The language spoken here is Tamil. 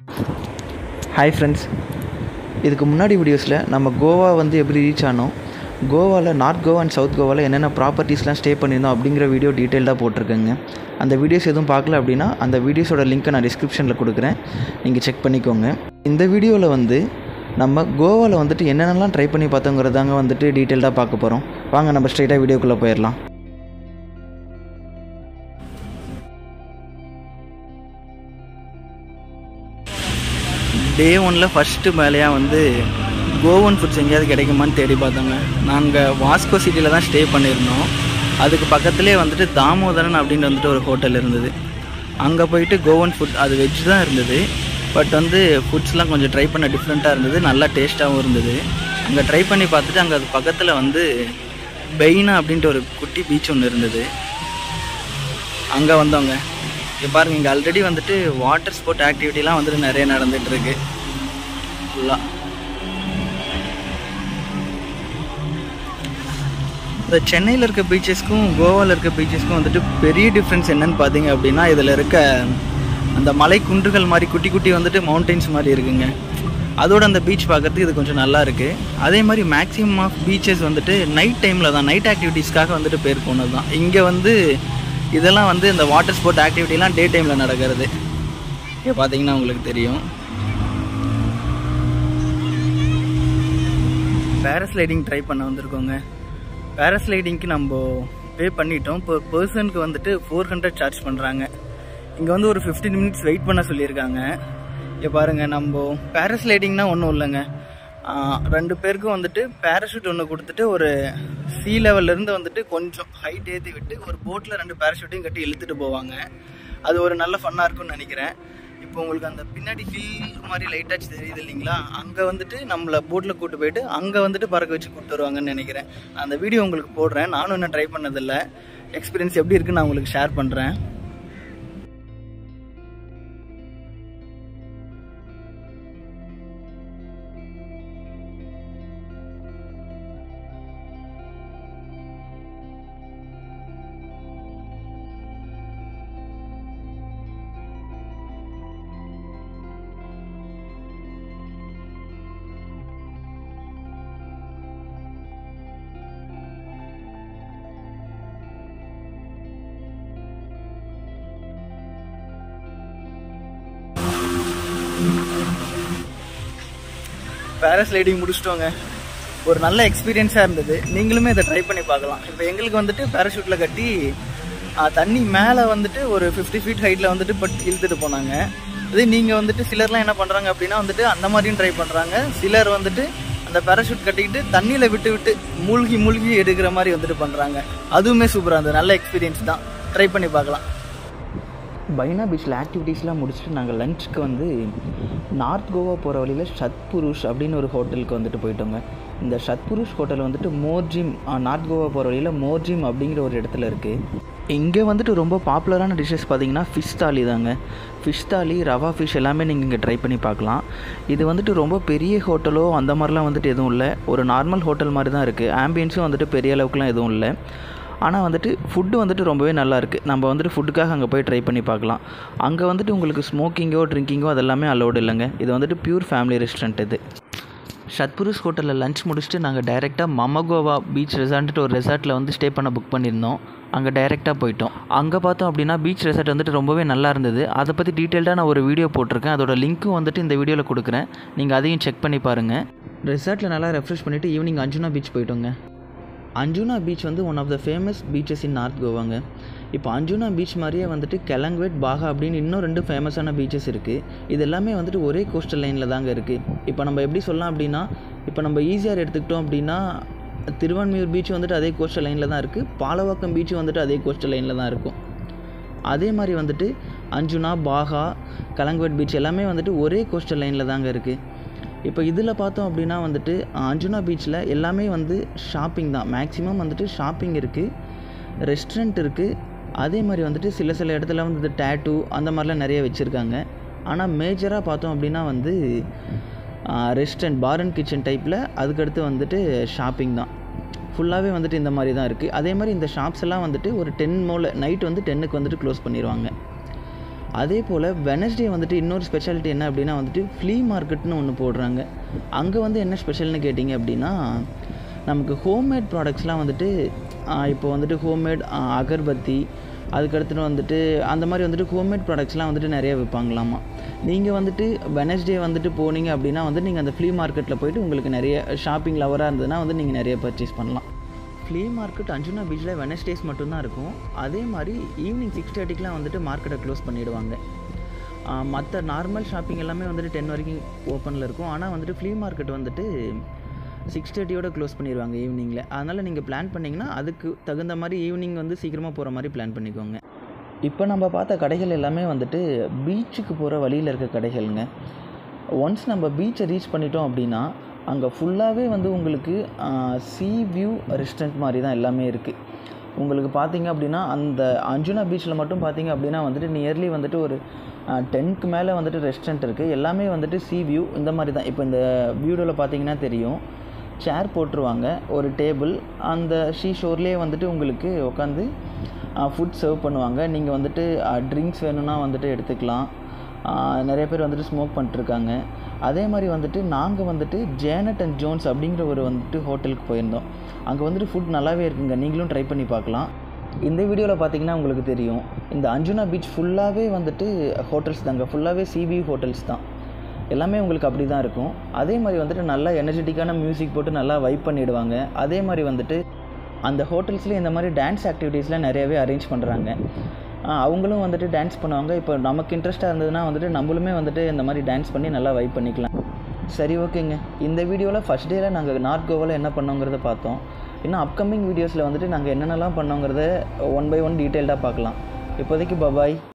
ஹாய் ஃப்ரெண்ட்ஸ் இதுக்கு முன்னாடி வீடியோஸில் நம்ம கோவா வந்து எப்படி ரீச் ஆனோம் கோவாவில் நார்த் கோவா அண்ட் சவுத் கோவாவில் என்னென்ன ப்ராப்பர்ட்டிஸ்லாம் ஸ்டே பண்ணியிருந்தோம் அப்படிங்கிற வீடியோ டீட்டெயில்டாக போட்டிருக்கேங்க அந்த வீடியோஸ் எதுவும் பார்க்கல அப்படின்னா அந்த வீடியோஸோட லிங்க்கை நான் டிஸ்கிரிப்ஷனில் கொடுக்குறேன் நீங்கள் செக் பண்ணிக்கோங்க இந்த வீடியோவில் வந்து நம்ம கோவாவில் வந்துட்டு என்னென்னலாம் ட்ரை பண்ணி பார்த்தோங்கிறதாங்க வந்துட்டு டீட்டெயில்டாக பார்க்க போகிறோம் வாங்க நம்ம ஸ்ட்ரைட்டாக வீடியோக்குள்ளே போயிடலாம் டே ஒனில் ஃபஸ்ட்டு மேலேயாக வந்து கோவன் ஃபுட்ஸ் எங்கேயாவது கிடைக்குமான்னு தேடி பார்த்தோங்க நாங்கள் வாஸ்கோ சிட்டியில் தான் ஸ்டே பண்ணியிருந்தோம் அதுக்கு பக்கத்துலேயே வந்துட்டு தாமோதரன் அப்படின்னு வந்துட்டு ஒரு ஹோட்டல் இருந்தது அங்கே போயிட்டு கோவன் ஃபுட் அது வெஜ் தான் இருந்தது பட் வந்து ஃபுட்ஸ்லாம் கொஞ்சம் ட்ரை பண்ண டிஃப்ரெண்ட்டாக இருந்தது நல்லா டேஸ்ட்டாகவும் இருந்தது அங்கே ட்ரை பண்ணி பார்த்துட்டு அங்கே அது பக்கத்தில் வந்து பெயினா அப்படின்ட்டு ஒரு குட்டி பீச் ஒன்று இருந்தது அங்கே வந்தோங்க இங்கே பாருங்க இங்கே ஆல்ரெடி வந்துட்டு வாட்டர் ஸ்போர்ட் ஆக்டிவிட்டிலாம் வந்துட்டு நிறைய நடந்துட்டு இருக்கு ஃபுல்லாக இந்த சென்னையில் இருக்க பீச்சஸ்க்கும் கோவாவில் இருக்க பீச்சஸ்க்கும் வந்துட்டு பெரிய டிஃப்ரென்ஸ் என்னன்னு பார்த்தீங்க அப்படின்னா இதில் இருக்க அந்த மலை குன்றுகள் மாதிரி குட்டி குட்டி வந்துட்டு மவுண்டெயின்ஸ் மாதிரி இருக்குங்க அதோட அந்த பீச் பார்க்கறதுக்கு இது கொஞ்சம் நல்லா இருக்குது அதே மாதிரி மேக்ஸிமம் ஆஃப் பீச்சஸ் வந்துட்டு நைட் டைமில் தான் நைட் ஆக்டிவிட்டீஸ்க்காக வந்துட்டு பேர் போனது தான் இங்கே வந்து இதெல்லாம் வந்து இந்த வாட்டர் ஸ்போர்ட் ஆக்டிவிட்டிலாம் டே டைமில் நடக்கிறது இங்கே பார்த்தீங்கன்னா உங்களுக்கு தெரியும் பேராஸ்லைடிங் ட்ரை பண்ண வந்திருக்கோங்க பேராஸ்லைடிங்க்கு நம்ம பே பண்ணிட்டோம் இப்போ பர்சனுக்கு வந்துட்டு ஃபோர் ஹண்ட்ரட் சார்ஜ் பண்ணுறாங்க இங்கே வந்து ஒரு ஃபிஃப்டீன் மினிட்ஸ் வெயிட் பண்ண சொல்லியிருக்காங்க இங்கே பாருங்கள் நம்ம பேராஸ்லைடிங்னா ஒன்றும் இல்லைங்க ஆஹ் ரெண்டு பேருக்கும் வந்துட்டு பேராஷூட் ஒன்று கொடுத்துட்டு ஒரு சி லெவல்லேருந்து வந்துட்டு கொஞ்சம் ஹைட் ஏற்றி விட்டு ஒரு போட்டில் ரெண்டு பேராஷூட்டையும் கட்டி இழுத்துட்டு போவாங்க அது ஒரு நல்ல ஃபன்னாக இருக்கும்னு நினைக்கிறேன் இப்போ உங்களுக்கு அந்த பின்னாடி ஹில் மாதிரி லைட்டாச்சு தெரியுது இல்லைங்களா அங்கே வந்துட்டு நம்மளை போட்டில் கூட்டு போயிட்டு அங்கே வந்துட்டு பறக்க வச்சு கூப்பிட்டு வருவாங்கன்னு நினைக்கிறேன் நான் அந்த வீடியோ உங்களுக்கு போடுறேன் நானும் இன்னும் ட்ரை பண்ணதில்லை எக்ஸ்பீரியன்ஸ் எப்படி இருக்குன்னு நான் உங்களுக்கு ஷேர் பண்ணுறேன் பேராஸ்லைடிங் முடிச்சிட்டோங்க ஒரு நல்ல எக்ஸ்பீரியன்ஸாக இருந்தது நீங்களுமே இதை ட்ரை பண்ணி பார்க்கலாம் இப்போ எங்களுக்கு வந்துட்டு பேராஷூட்டில் கட்டி ஆ, தண்ணி மேலே வந்துட்டு ஒரு ஃபிஃப்டி ஃபீட் ஹைட்டில் வந்துட்டு பட் இழுத்துட்டு போனாங்க அதே நீங்கள் வந்துட்டு சிலர்லாம் என்ன பண்ணுறாங்க அப்படின்னா வந்துட்டு அந்த மாதிரியும் ட்ரை பண்ணுறாங்க சிலர் வந்துட்டு அந்த பேராஷூட் கட்டிக்கிட்டு தண்ணியில் விட்டு விட்டு மூழ்கி மூழ்கி எடுக்கிற மாதிரி வந்துட்டு பண்ணுறாங்க அதுவுமே சூப்பராக இருந்தது நல்ல எக்ஸ்பீரியன்ஸ் தான் ட்ரை பண்ணி பார்க்கலாம் பைனா பீச்சில் ஆக்டிவிட்டீஸ்லாம் முடிச்சுட்டு நாங்கள் லஞ்சுக்கு வந்து நார்த் கோவா போகிற வழியில் சத்புருஷ் அப்படின்னு ஒரு ஹோட்டலுக்கு வந்துட்டு போயிட்டோங்க இந்த சத்புருஷ் ஹோட்டல் வந்துட்டு மோர்ஜிம் நார்த் கோவா போகிற வழியில் மோர்ஜிம் அப்படிங்கிற ஒரு இடத்துல இருக்குது இங்கே வந்துட்டு ரொம்ப பாப்புலரான டிஷ்ஷஸ் பார்த்தீங்கன்னா ஃபிஷ் தாலி தாங்க ஃபிஷ் தாலி ரவா ஃபிஷ் எல்லாமே நீங்கள் இங்கே ட்ரை பண்ணி பார்க்கலாம் இது வந்துட்டு ரொம்ப பெரிய ஹோட்டலோ அந்த மாதிரிலாம் வந்துட்டு எதுவும் இல்லை ஒரு நார்மல் ஹோட்டல் மாதிரி தான் இருக்குது ஆம்பியன்ஸும் வந்துட்டு பெரிய அளவுக்குலாம் எதுவும் இல்லை ஆனால் வந்துட்டு ஃபுட்டு வந்துட்டு ரொம்பவே நல்லா இருக்குது நம்ம வந்துட்டு ஃபுட்டுக்காக அங்கே போய் ட்ரை பண்ணி பார்க்கலாம் அங்கே வந்துட்டு உங்களுக்கு ஸ்மோக்கிங்கோ ட்ரிங்கிங்கோ அதெல்லாமே அலோடு இல்லைங்க இது வந்துட்டு பியூர் ஃபேமிலி ரெஸ்டாரண்ட் இது சத்புருஷ் ஹோட்டலில் லஞ்ச் முடிச்சுட்டு நாங்கள் டைரெக்டாக மமகோவா பீச் ரெசார்ட்டு ஒரு ரெசார்ட்டில் வந்து ஸ்டே பண்ண புக் பண்ணியிருந்தோம் அங்கே டைரெக்டாக போயிட்டோம் அங்கே பார்த்தோம் அப்படின்னா பீச் ரெசார்ட் வந்துட்டு ரொம்பவே நல்லா இருந்தது அதை பற்றி டீட்டெயில்டாக நான் ஒரு வீடியோ போட்டிருக்கேன் அதோட லிங்க்கும் வந்துட்டு இந்த வீடியோவில் கொடுக்குறேன் நீங்கள் அதையும் செக் பண்ணி பாருங்கள் ரெசார்ட்டில் நல்லா ரெஃப்ரெஷ் பண்ணிவிட்டு ஈவினிங் அஞ்சுனா பீச் போயிட்டோங்க அஞ்சுனா பீச் வந்து one of the famous beaches in north கோவாங்க இப்போ அஞ்சுனா பீச் மாதிரியே வந்துட்டு கெலங்வேட் பாகா அப்படின்னு இன்னும் ரெண்டு ஃபேமஸான பீச்சஸ் இருக்குது இது எல்லாமே வந்துட்டு ஒரே கோஸ்டல் லைனில் தாங்க இருக்குது இப்போ நம்ம எப்படி சொல்லலாம் அப்படின்னா இப்போ நம்ம ஈஸியாக எடுத்துக்கிட்டோம் அப்படின்னா திருவான்மியூர் பீச் வந்துட்டு அதே கோஸ்டல் லைனில் தான் இருக்குது பாலவாக்கம் பீச் வந்துட்டு அதே கோஸ்டல் லைனில் தான் இருக்கும் அதே மாதிரி வந்துட்டு அஞ்சுனா பாகா கலங்வேட் பீச் எல்லாமே வந்துட்டு ஒரே கோஸ்டல் லைனில் தாங்க இருக்குது இப்போ இதில் பார்த்தோம் அப்படின்னா வந்துட்டு அஞ்சுனா பீச்சில் எல்லாமே வந்து ஷாப்பிங் தான் மேக்ஸிமம் வந்துட்டு ஷாப்பிங் இருக்குது ரெஸ்டாரண்ட் இருக்குது அதே மாதிரி வந்துட்டு சில சில இடத்துல வந்து டேட்டூ அந்த மாதிரிலாம் நிறைய வச்சுருக்காங்க ஆனால் மேஜராக பார்த்தோம் அப்படின்னா வந்து ரெஸ்டாரண்ட் பார் அண்ட் கிச்சன் டைப்பில் அதுக்கடுத்து வந்துட்டு ஷாப்பிங் தான் ஃபுல்லாகவே வந்துட்டு இந்த மாதிரி தான் இருக்குது அதே மாதிரி இந்த ஷாப்ஸ் எல்லாம் வந்துட்டு ஒரு டென் மோல நைட் வந்து டென்னுக்கு வந்துட்டு க்ளோஸ் பண்ணிடுவாங்க அதே போல் வெனஸ்டே வந்துட்டு இன்னொரு ஸ்பெஷாலிட்டி என்ன அப்படின்னா வந்துட்டு ஃப்ளீ மார்க்கெட்னு ஒன்று போடுறாங்க அங்கே வந்து என்ன ஸ்பெஷல்னு கேட்டிங்க அப்படின்னா நமக்கு ஹோம்மேட் ப்ராடக்ட்ஸ்லாம் வந்துட்டு இப்போ வந்துட்டு ஹோம்மேட் அகர்பத்தி அதுக்கடுத்துட்டு வந்துட்டு அந்த மாதிரி வந்துட்டு ஹோம்மேட் ப்ராடக்ட்ஸ்லாம் வந்துட்டு நிறைய விற்பாங்களாமா நீங்கள் வந்துட்டு வெனஸ்டே வந்துட்டு போனீங்க அப்படின்னா வந்து நீங்கள் அந்த ஃப்ளீ மார்க்கெட்டில் போயிட்டு உங்களுக்கு நிறைய ஷாப்பிங் லவராக இருந்ததுன்னா வந்து நீங்கள் நிறைய பர்ச்சேஸ் பண்ணலாம் ஃப்ளீ மார்க்கெட் அஞ்சுனா பீச்சில் வெனஸ்டேஸ் மட்டும்தான் இருக்கும் அதே மாதிரி ஈவினிங் சிக்ஸ் தேர்ட்டிக்கெலாம் வந்துட்டு மார்க்கெட்டை க்ளோஸ் பண்ணிவிடுவாங்க மற்ற நார்மல் ஷாப்பிங் எல்லாமே வந்துட்டு டென் வரைக்கும் ஓப்பனில் இருக்கும் ஆனால் வந்துட்டு ஃப்ளீ மார்க்கெட் வந்துட்டு சிக்ஸ் தேர்ட்டியோட க்ளோஸ் பண்ணிடுவாங்க ஈவினிங்கில் அதனால் நீங்கள் பிளான் பண்ணிங்கன்னா அதுக்கு தகுந்த மாதிரி ஈவினிங் வந்து சீக்கிரமாக போகிற மாதிரி பிளான் பண்ணிக்கோங்க இப்போ நம்ம பார்த்த கடைகள் எல்லாமே வந்துட்டு பீச்சுக்கு போகிற வழியில் இருக்க கடைகள்ங்க ஒன்ஸ் நம்ம பீச்சை ரீச் பண்ணிட்டோம் அப்படின்னா அங்கே ஃபுல்லாகவே வந்து உங்களுக்கு சீ வியூ ரெஸ்டாரண்ட் மாதிரி தான் எல்லாமே இருக்குது உங்களுக்கு பார்த்தீங்க அப்படின்னா அந்த அஞ்சுனா பீச்சில் மட்டும் பார்த்தீங்க அப்படின்னா வந்துட்டு நியர்லி வந்துட்டு ஒரு டென்க்கு மேலே வந்துட்டு ரெஸ்டாரண்ட் இருக்குது எல்லாமே வந்துட்டு சீ வியூ இந்த மாதிரி தான் இப்போ இந்த வீடியோவில் பார்த்தீங்கன்னா தெரியும் சேர் போட்டுருவாங்க ஒரு டேபிள் அந்த ஷீ ஷோர்லேயே வந்துட்டு உங்களுக்கு உட்காந்து ஃபுட் சர்வ் பண்ணுவாங்க நீங்கள் வந்துட்டு ட்ரிங்க்ஸ் வேணும்னா வந்துட்டு எடுத்துக்கலாம் நிறைய பேர் வந்துட்டு ஸ்மோக் பண்ணிட்டுருக்காங்க அதே மாதிரி வந்துட்டு நாங்கள் வந்துட்டு ஜேனட் அண்ட் ஜோன்ஸ் அப்படிங்கிற ஒரு வந்துட்டு ஹோட்டலுக்கு போயிருந்தோம் அங்கே வந்துட்டு ஃபுட் நல்லாவே இருக்குங்க நீங்களும் ட்ரை பண்ணி பார்க்கலாம் இந்த வீடியோவில் பார்த்தீங்கன்னா உங்களுக்கு தெரியும் இந்த அஞ்சுனா பீச் ஃபுல்லாகவே வந்துட்டு ஹோட்டல்ஸ் தாங்க ஃபுல்லாகவே சிபி ஹோட்டல்ஸ் தான் எல்லாமே உங்களுக்கு அப்படி தான் இருக்கும் அதே மாதிரி வந்துட்டு நல்லா எனர்ஜெட்டிக்கான மியூசிக் போட்டு நல்லா வைப் பண்ணிவிடுவாங்க அதே மாதிரி வந்துட்டு அந்த ஹோட்டல்ஸ்லேயே இந்த மாதிரி டான்ஸ் ஆக்டிவிட்டீஸ்லாம் நிறையவே அரேஞ்ச் பண்ணுறாங்க அவங்களும் வந்துட்டு டான்ஸ் பண்ணுவாங்க இப்போ நமக்கு இன்ட்ரெஸ்ட்டாக இருந்ததுன்னா வந்துட்டு நம்மளுமே வந்துட்டு இந்த மாதிரி டான்ஸ் பண்ணி நல்லா வைப் பண்ணிக்கலாம் சரி ஓகேங்க இந்த வீடியோவில் ஃபஸ்ட் டேயில் நாங்கள் நார்த் கோவாவில் என்ன பண்ணோங்கிறத பார்த்தோம் இன்னும் அப்கமிங் வீடியோஸில் வந்துட்டு நாங்கள் என்னென்னலாம் பண்ணோங்கிறத ஒன் பை ஒன் டீட்டெயில்டாக பார்க்கலாம் இப்போதைக்கு பபாய்